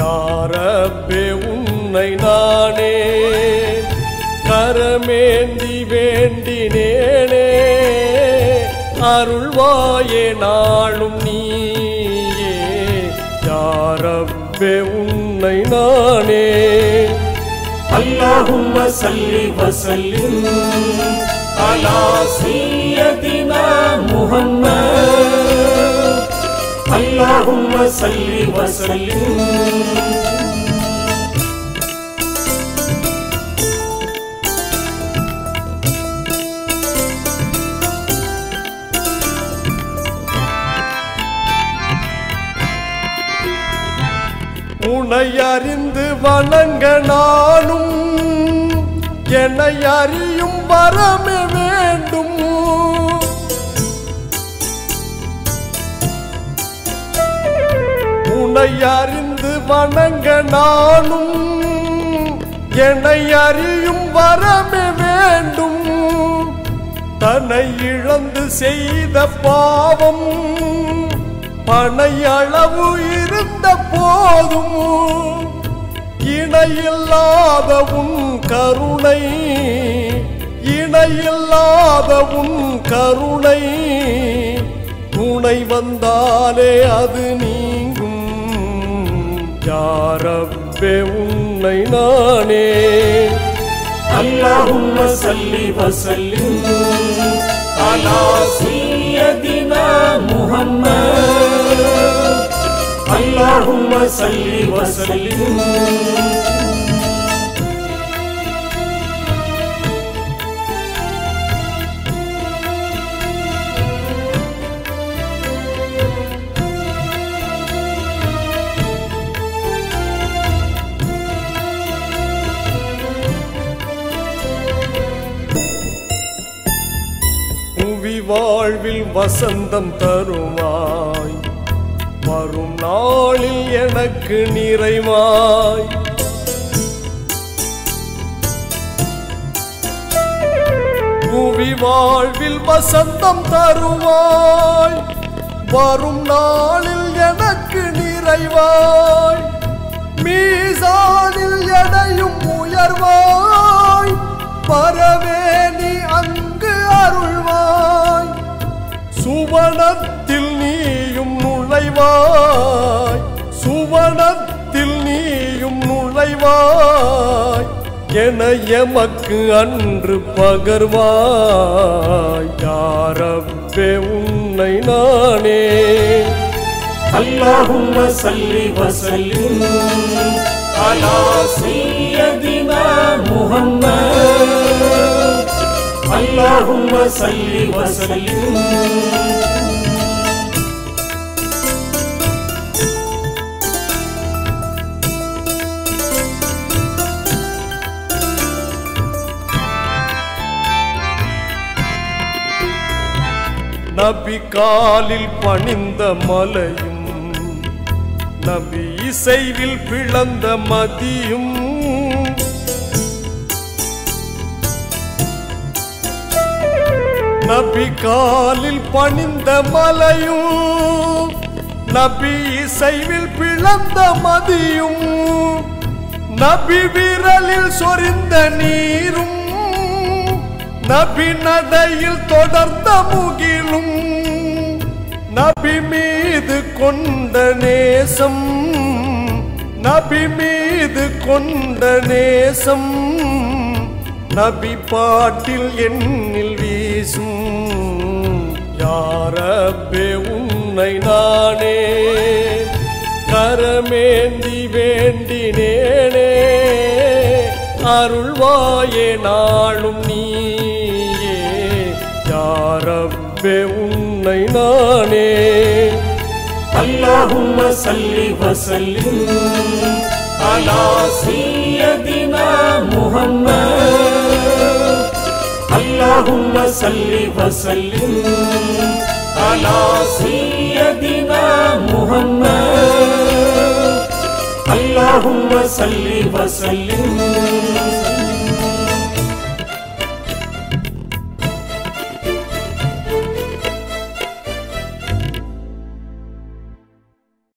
யாரப்பே உன்னை நானே கரமேந்தி வேண்டினேனே அருள்வாயே நாளும் நீயே யாரப்பே உன்னை நானே اللهم صل وسلم على سيدنا محمد اللهم صل وسلم உனை அறிந்து வணங்க நானும் என்னை அறியும் வரமே வேண்டும் உனை அறிந்து வணங்க நானும் என்னை அறியும் வரமே வேண்டும் தன்னை இழந்து செய்த பாவம் பனை அளவு இருந்த போதும் இணையில்லாத உன் கருணை இணையில்லாத உன் கருணை துணை வந்தாலே அது நீங்கும் யாரப்பே உன்னை நானே اللهم صل وسلم على سيدنا محمد اللهم صل وسلم புவி வாழ்வில் வசந்தம் தருவாய் வரும் நாளில் எனக்கு நிறைவாய் புவி வாழ்வில் வசந்தம் தருவாய் வரும் நாளில் எனக்கு நிறைவாய் மீசானில் எடையும் உயர்வாய் பரவே நீ அங்கு அருள்வாய் சுவனத்தில் நீயும் நுழைவாய் சுவனத்தில் நீயும் நுழைவாய் என எமக்கு அன்று பகர்வாய் யாரப்பே உன்னை நானே اللهم صل وسلم على سيدنا محمد اللهم صل وسلم நபி காலில் பணிந்த மலையும் நபி இசைவில் பிளந்த மதியும் நபி காலில் பணிந்த மலையும் நபி இசைவில் பிளந்த மதியும் நபி விரலில் சொரிந்த நீரும் நபி நடையில் தொடர்ந்த முகிலும் நபி மீது கொண்ட நேசம் நபி மீது கொண்ட நேசம் நபி பாட்டில் எண்ணில் வீசும் யாரப்பே உன்னை நானே கரமேந்தி வேண்டினேனே அருள்வாயே நாளும் நீயே யாரப்பே உன்னை நானே اللهم صل وسلم على سيدنا محمد اللهم صل وسلم على سيدنا محمد اللهم صل وسلم